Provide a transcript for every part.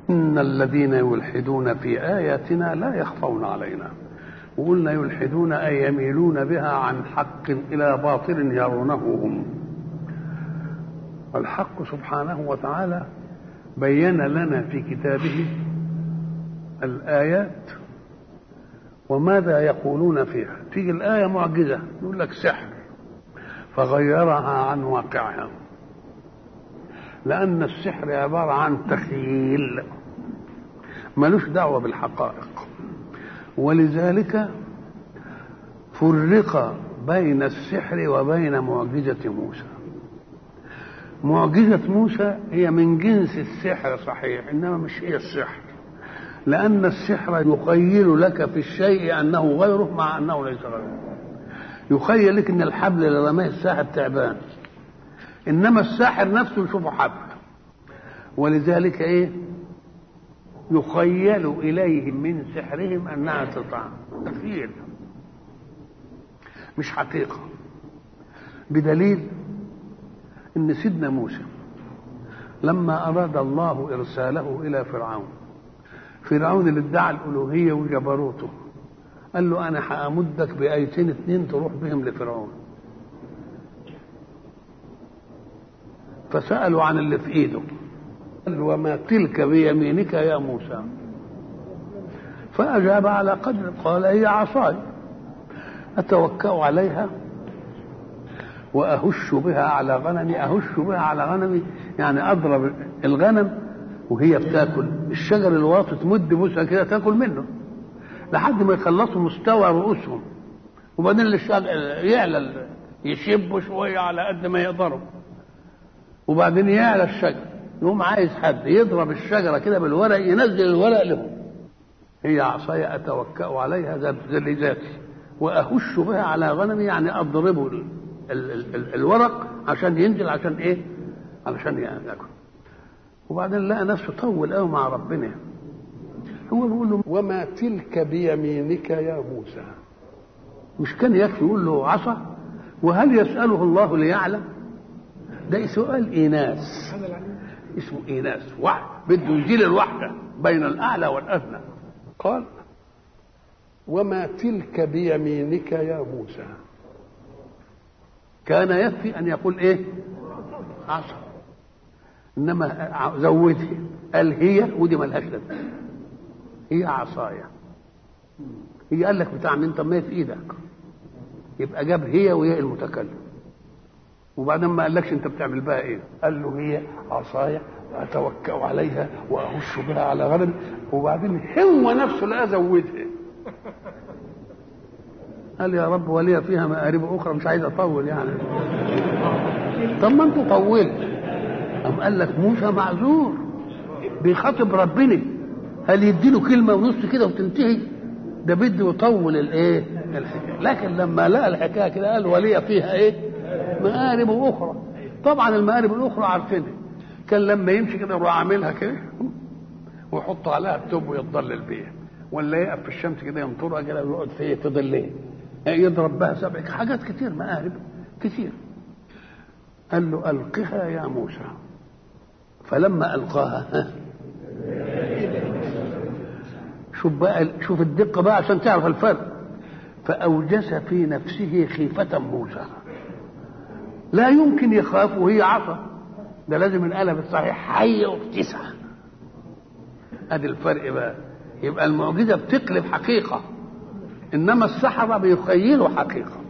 إن الذين يلحدون في آياتنا لا يخفون علينا وقلنا يلحدون أي يميلون بها عن حق إلى باطل يرونه هم الحق سبحانه وتعالى بين لنا في كتابه الآيات وماذا يقولون فيها تيجي الآية معجزة يقول لك سحر فغيرها عن واقعها لأن السحر عبارة عن تخيل ملوش دعوة بالحقائق ولذلك فرق بين السحر وبين معجزة موسى معجزة موسى هي من جنس السحر صحيح إنما مش هي السحر لأن السحر يخيل لك في الشيء أنه غيره مع أنه ليس غيره يخيل لك أن الحبل اللي رماه الساحر تعبان إنما الساحر نفسه يشوفه حبل ولذلك إيه يخيل إليهم من سحرهم أنها تطعم تخيل مش حقيقة بدليل ان سيدنا موسى لما اراد الله ارساله الى فرعون فرعون اللي ادعى الالوهيه وجبروته قال له انا هامدك بايتين اتنين تروح بهم لفرعون فسالوا عن اللي في ايده قال له وما تلك بيمينك يا موسى فاجاب على قدر قال هي عصاي اتوكا عليها واهش بها على غنمي اهش بها على غنمي يعني اضرب الغنم وهي بتاكل الشجر الواطي تمد بوسها كده تاكل منه لحد ما يخلصوا مستوى رؤوسهم وبعدين الشجر يعلى يشبوا شويه على قد ما يقدروا وبعدين يعلى الشجر يقوم عايز حد يضرب الشجره كده بالورق ينزل الورق لهم هي عصاي اتوكا عليها ذل ذاتي واهش بها على غنمي يعني اضربه ال ال ال الورق عشان ينزل عشان ايه؟ علشان ياكل. وبعدين لقى نفسه طول قوي مع ربنا. هو بيقول له وما تلك بيمينك يا موسى. مش كان يكفي يقول له عصا؟ وهل يسأله الله ليعلم؟ ده سؤال إيناس. اسمه إيناس، وحد بده يزيل الوحدة بين الأعلى والأدنى. قال وما تلك بيمينك يا موسى كان يكفي ان يقول ايه عصا انما زودها قال هي ودي ملهاش لازمه هي عصايا هي قال لك بتاع انت ما في ايدك يبقى جاب هي وهي المتكلم وبعدين ما قالكش انت بتعمل بها ايه قال له هي عصايا اتوكا عليها واهش بها على غنم وبعدين هو نفسه لا زودها قال يا رب ولي فيها مآرب أخرى مش عايز أطول يعني طب ما أنت طولت أم قال لك موسى معذور بيخاطب ربنا هل يديله كلمة ونص كده وتنتهي ده بده يطول الايه الحكايه لكن لما لقى الحكايه كده قال ولي فيها ايه مآرب اخرى طبعا المآرب الاخرى عارفينها كان لما يمشي كده يروح عاملها كده ويحط عليها التوب ويتضلل بيها ولا يقف في الشمس كده ينطرها كده ويقعد في في ظلها يضرب بها سبع حاجات كتير مآرب كتير قال له ألقها يا موسى فلما ألقاها شوف بقى شوف الدقة بقى عشان تعرف الفرق فأوجس في نفسه خيفة موسى لا يمكن يخاف وهي عصا ده لازم القلم الصحيح حي وتسعة ادي الفرق بقى يبقى المعجزة بتقلب حقيقة انما السحرة بيخيلوا حقيقة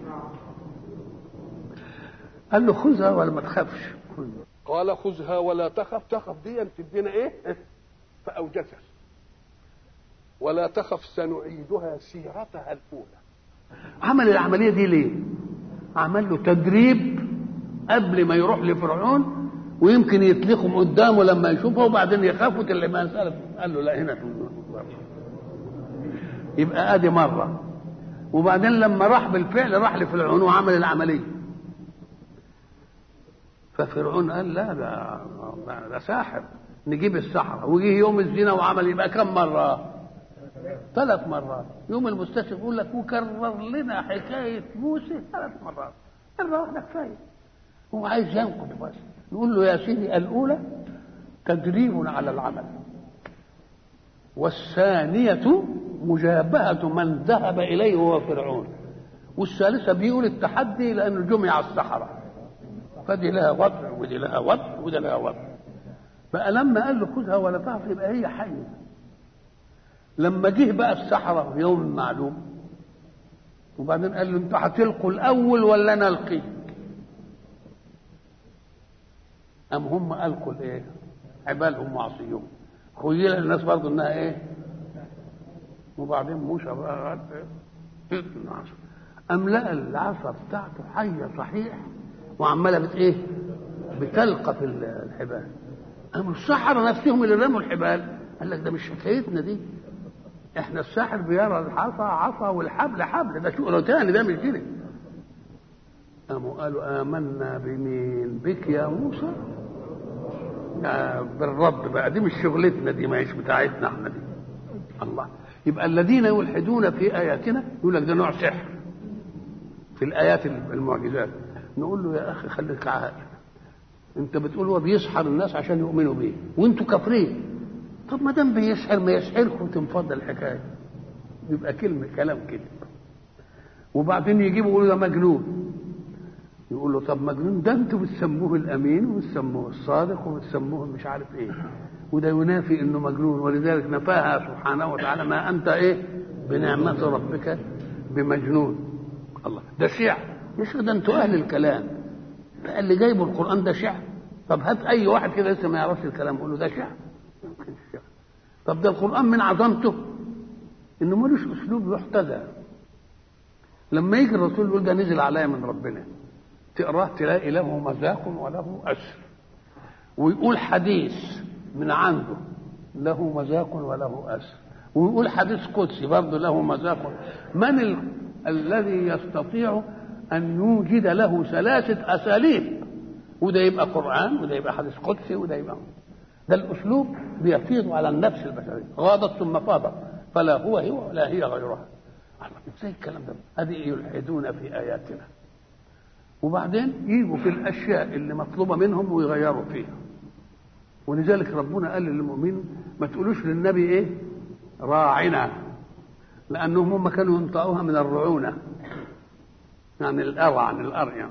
قال له خذها ولا ما تخافش قال خذها ولا تخف تخف دي تدينا ايه فاوجست ولا تخف سنعيدها سيرتها الاولى عمل العمليه دي ليه عمل له تدريب قبل ما يروح لفرعون ويمكن يطلقهم قدامه لما يشوفه وبعدين يخافوا اللي ما سألت قال له لا هنا يبقى ادي مره وبعدين لما راح بالفعل راح لفرعون وعمل العمليه ففرعون قال لا ده ده ساحر نجيب السحرة وجه يوم الزنا وعمل يبقى كم مرة؟ ثلاث مرات يوم المستشفى يقول لك وكرر لنا حكاية موسى ثلاث مرات مرة واحدة كفاية هو عايز ينقض بس نقول له يا سيدي الأولى تدريب على العمل والثانية مجابهة من ذهب إليه هو فرعون والثالثة بيقول التحدي لأنه جمع السحرة فدي لها وضع ودي لها وضع ودي لها وضع بقى لما قال له خذها ولا تعرف يبقى هي حية لما جه بقى السحرة في يوم معلوم وبعدين قال له انتوا هتلقوا الأول ولا نلقي؟ أم هم ألقوا الإيه؟ عبالهم وعصيهم خيل الناس برضه إنها إيه؟ وبعدين موسى بقى أم لقى العصا بتاعته حية صحيح وعمالة بت إيه؟ بتلقى في الحبال قاموا السحرة نفسهم اللي رموا الحبال قال لك ده مش حكايتنا دي احنا الساحر بيرى العصا عصا والحبل حبل ده شغل تاني ده مش كده قاموا قالوا آمنا بمين بك يا موسى آه بالرب بقى دي مش شغلتنا دي مش بتاعتنا احنا دي الله يبقى الذين يلحدون في آياتنا يقول لك ده نوع سحر في الآيات المعجزات نقول له يا أخي خليك عاقل أنت بتقول هو بيسحر الناس عشان يؤمنوا بيه وأنتوا كافرين طب ما دام بيسحر ما يسحركم تنفضل الحكاية يبقى كلمة كلام كذب وبعدين يجيبوا يقولوا ده مجنون يقول له طب مجنون ده انتوا بتسموه الامين وبتسموه الصادق وبتسموه مش عارف ايه وده ينافي انه مجنون ولذلك نفاها سبحانه وتعالى ما انت ايه بنعمة ربك بمجنون الله ده شعر مش ده انتوا اهل الكلام اللي جايبوا القران ده شعر طب هات اي واحد كده لسه ما يعرفش الكلام قول له ده شعر يمكن شعر طب ده القران من عظمته انه ملوش اسلوب يحتذى لما يجي الرسول يقول ده نزل عليا من ربنا تقراه تلاقي له مذاق وله أسر ويقول حديث من عنده له مذاق وله أسر ويقول حديث قدسي برضه له مذاق من ال... الذي يستطيع أن يوجد له ثلاثة أساليب وده يبقى قرآن وده يبقى حديث قدسي وده يبقى ده الأسلوب بيفيض على النفس البشرية غاضت ثم فاضت فلا هو هو ولا هي غيرها ازاي الكلام ده هذه يلحدون في آياتنا وبعدين يجوا في الاشياء اللي مطلوبه منهم ويغيروا فيها ولذلك ربنا قال للمؤمنين ما تقولوش للنبي ايه راعنا لانهم هم كانوا ينطقوها من الرعونه يعني الارع عن الارع يعني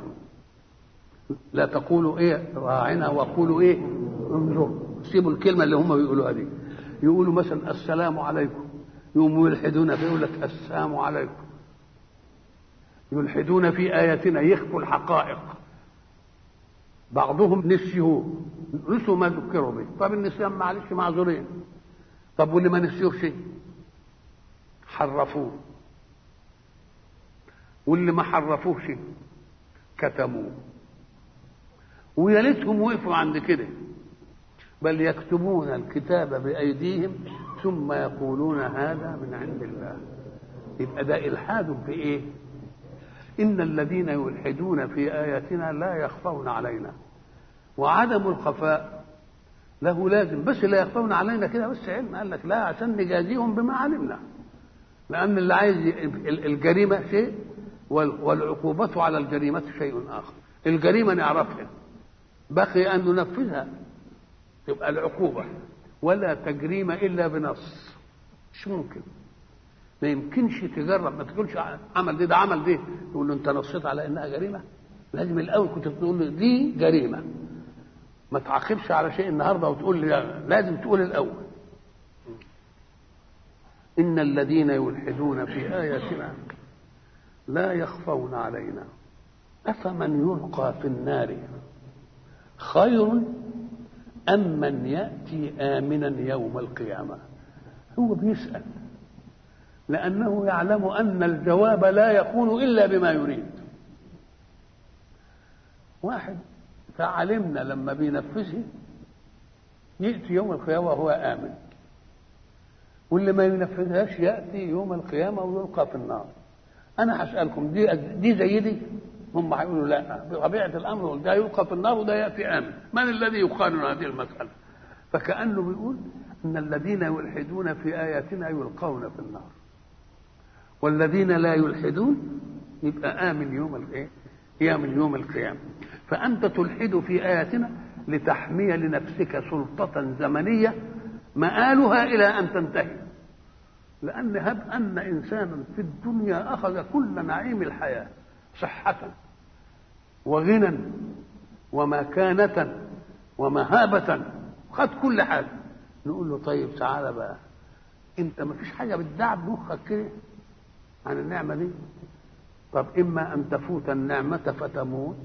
لا تقولوا ايه راعنا وقولوا ايه انظر سيبوا الكلمه اللي هم بيقولوها دي يقولوا مثلا السلام عليكم يقوموا يلحدون فيقول لك السلام عليكم يلحدون في آياتنا يخفوا الحقائق بعضهم نسيوه نسوا ما ذكروا به طب النسيان معلش معذورين طب واللي ما نسيوش حرفوه واللي ما حرفوش كتموه ويا ليتهم وقفوا عند كده بل يكتبون الكتاب بأيديهم ثم يقولون هذا من عند الله يبقى ده إلحاد في إيه؟ إن الذين يلحدون في آياتنا لا يخفون علينا وعدم الخفاء له لازم بس لا يخفون علينا كده بس علم قال لك لا عشان نجازيهم بما علمنا لأن اللي عايز الجريمة شيء والعقوبة على الجريمة شيء آخر الجريمة نعرفها بقي أن ننفذها تبقى العقوبة ولا تجريم إلا بنص مش ممكن ما يمكنش تجرب ما تقولش عمل دي ده عمل دي تقول له انت نصيت على انها جريمه لازم الاول كنت تقول له دي جريمه ما تعاقبش على شيء النهارده وتقول لي لازم تقول الاول ان الذين يلحدون في اياتنا لا يخفون علينا افمن يلقى في النار خير ام من ياتي امنا يوم القيامه هو بيسال لأنه يعلم أن الجواب لا يكون إلا بما يريد واحد فعلمنا لما بينفذه يأتي يوم القيامة وهو آمن واللي ما ينفذهاش يأتي يوم القيامة ويلقى في النار أنا هسألكم دي دي زي دي هم هيقولوا لا بطبيعة الأمر ده يلقى في النار وده يأتي آمن من الذي يقارن هذه المسألة فكأنه بيقول أن الذين يلحدون في آياتنا يلقون في النار والذين لا يلحدون يبقى آمن يوم الايه؟ يامن يوم القيامة فأنت تلحد في آياتنا لتحمي لنفسك سلطة زمنية مآلها إلى أن تنتهي لأن هب أن إنسانا في الدنيا أخذ كل نعيم الحياة صحة وغنى ومكانة ومهابة خد كل حاجة نقول له طيب تعالى بقى انت ما فيش حاجة بتدعب مخك كده عن النعمة دي طب إما أن تفوت النعمة فتموت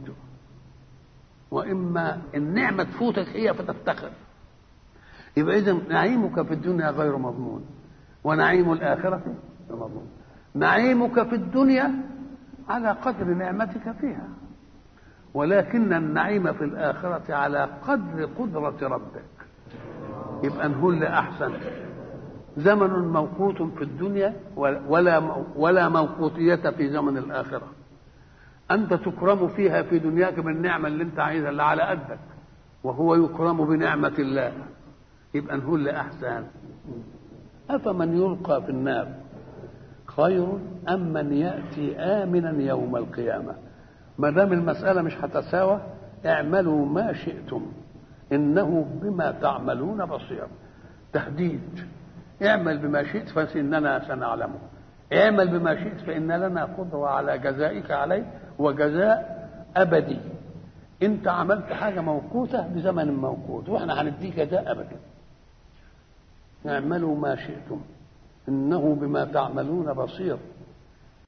وإما النعمة تفوتك هي فتفتخر يبقى إذا نعيمك في الدنيا غير مضمون ونعيم الآخرة مضمون نعيمك في الدنيا على قدر نعمتك فيها ولكن النعيم في الآخرة على قدر قدرة ربك يبقى نقول أحسن زمن موقوت في الدنيا ولا ولا موقوتية في زمن الآخرة أنت تكرم فيها في دنياك بالنعمة اللي أنت عايزها اللي على قدك وهو يكرم بنعمة الله يبقى نقول أحسن أفمن يلقى في النار خير أم من يأتي آمنا يوم القيامة ما دام المسألة مش هتساوى اعملوا ما شئتم إنه بما تعملون بصير تهديد اعمل بما شئت فإننا سنعلمه اعمل بما شئت فإن لنا قدرة على جزائك عليه وجزاء أبدي أنت عملت حاجة موقوتة بزمن موقوت وإحنا هنديك جزاء أبدي اعملوا ما شئتم إنه بما تعملون بصير